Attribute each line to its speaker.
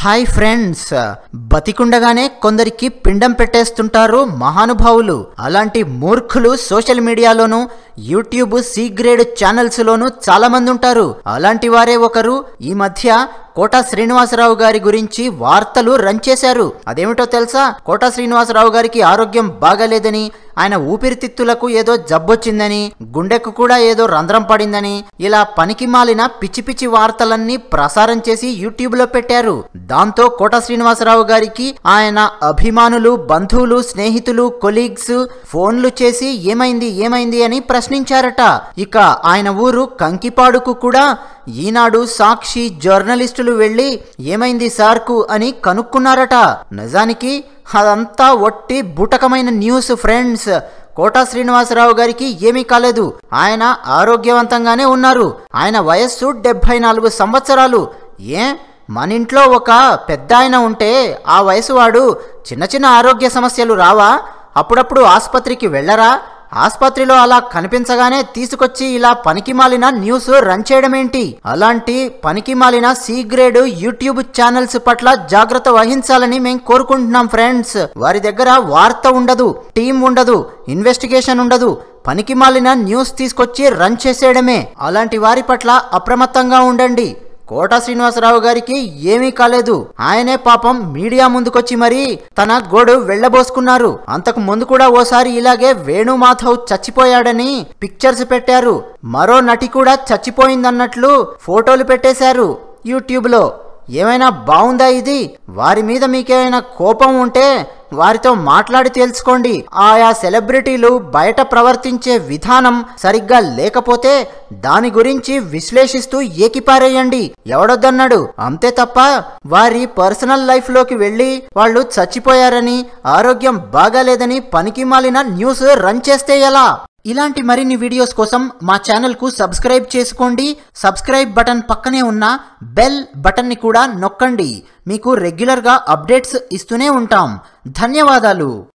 Speaker 1: hi friends బతికుండగానే కొందరికి పిండం పెట్టేస్తుంటారు మహానుభావులు అలాంటి మూర్ఖులు సోషల్ మీడియాలోను యూట్యూబ్ సి గ్రేడ్ ఛానల్స్ లోను చాలా మంది ఉంటారు అలాంటి వారే ఒకరు ఈ మధ్య కోట శ్రీనివాసరావు గారి గురించి వార్తలు రన్ చేశారు అదేమిటో తెలుసా కోట శ్రీనివాసరావు గారికి ఆరోగ్యం బాగాలేదని ఆయన ఊపిరితిత్తులకు ఏదో జబ్బొచ్చిందని గుండెకు కూడా ఏదో రంధ్రం పడిందని ఇలా పనికి మాలిన పిచ్చి పిచ్చి వార్తలన్నీ ప్రసారం చేసి యూట్యూబ్ లో పెట్టారు దాంతో కోట శ్రీనివాసరావు గారికి ఆయన అభిమానులు బంధువులు స్నేహితులు కొలీగ్స్ ఫోన్లు చేసి ఏమైంది ఏమైంది అని ప్రశ్నించారట ఇక ఆయన ఊరు కంకిపాడుకు కూడా ఈనాడు సాక్షి జర్నలిస్టులు వెళ్ళి ఏమైంది సార్కు అని కనుక్కున్నారట నిజానికి అదంతా ఒట్టి బుటకమైన న్యూస్ ఫ్రెండ్స్ కోటా శ్రీనివాసరావు గారికి ఏమీ కాలేదు ఆయన ఆరోగ్యవంతంగానే ఉన్నారు ఆయన వయస్సు డెబ్భై నాలుగు సంవత్సరాలు ఏ మన ఇంట్లో ఒక పెద్ద ఆయన ఉంటే ఆ వయసు వాడు చిన్న చిన్న ఆరోగ్య సమస్యలు రావా అప్పుడప్పుడు ఆసుపత్రికి వెళ్ళరా ఆసుపత్రిలో అలా కనిపించగానే తీసుకొచ్చి ఇలా పనికిమాలిన న్యూస్ రన్ చేయడమేంటి అలాంటి పనికిమాలిన సి గ్రేడ్ యూట్యూబ్ ఛానల్స్ పట్ల జాగ్రత్త వహించాలని మేము కోరుకుంటున్నాం ఫ్రెండ్స్ వారి దగ్గర వార్త ఉండదు టీం ఉండదు ఇన్వెస్టిగేషన్ ఉండదు పనికిమాలిన న్యూస్ తీసుకొచ్చి రన్ చేసేయడమే అలాంటి వారి పట్ల అప్రమత్తంగా ఉండండి కోట శ్రీనివాసరావు గారికి ఏమీ కాలేదు ఆయనే పాపం మీడియా ముందుకొచ్చి మరీ తన గోడు వెళ్లబోసుకున్నారు అంతకు ముందు కూడా ఓసారి ఇలాగే వేణుమాధవ్ చచ్చిపోయాడని పిక్చర్స్ పెట్టారు మరో నటి కూడా చచ్చిపోయిందన్నట్లు ఫోటోలు పెట్టేశారు యూట్యూబ్ లో ఏమైనా బాగుందా ఇది వారి మీద మీకేమైనా కోపం ఉంటే వారితో మాట్లాడి తెలుసుకోండి ఆయా సెలబ్రిటీలు బయట ప్రవర్తించే విధానం సరిగ్గా లేకపోతే దాని గురించి విశ్లేషిస్తూ ఏకిపారేయండి ఎవడొద్దన్నాడు అంతే తప్ప వారి పర్సనల్ లైఫ్ లోకి వెళ్ళి వాళ్ళు చచ్చిపోయారని ఆరోగ్యం బాగాలేదని పనికి మాలిన న్యూస్ రన్ చేస్తే ఎలా ఇలాంటి మరిన్ని వీడియోస్ కోసం మా ఛానల్కు సబ్స్క్రైబ్ చేసుకోండి సబ్స్క్రైబ్ బటన్ పక్కనే ఉన్న బెల్ బటన్ని కూడా నొక్కండి మీకు రెగ్యులర్గా అప్డేట్స్ ఇస్తూనే ఉంటాం ధన్యవాదాలు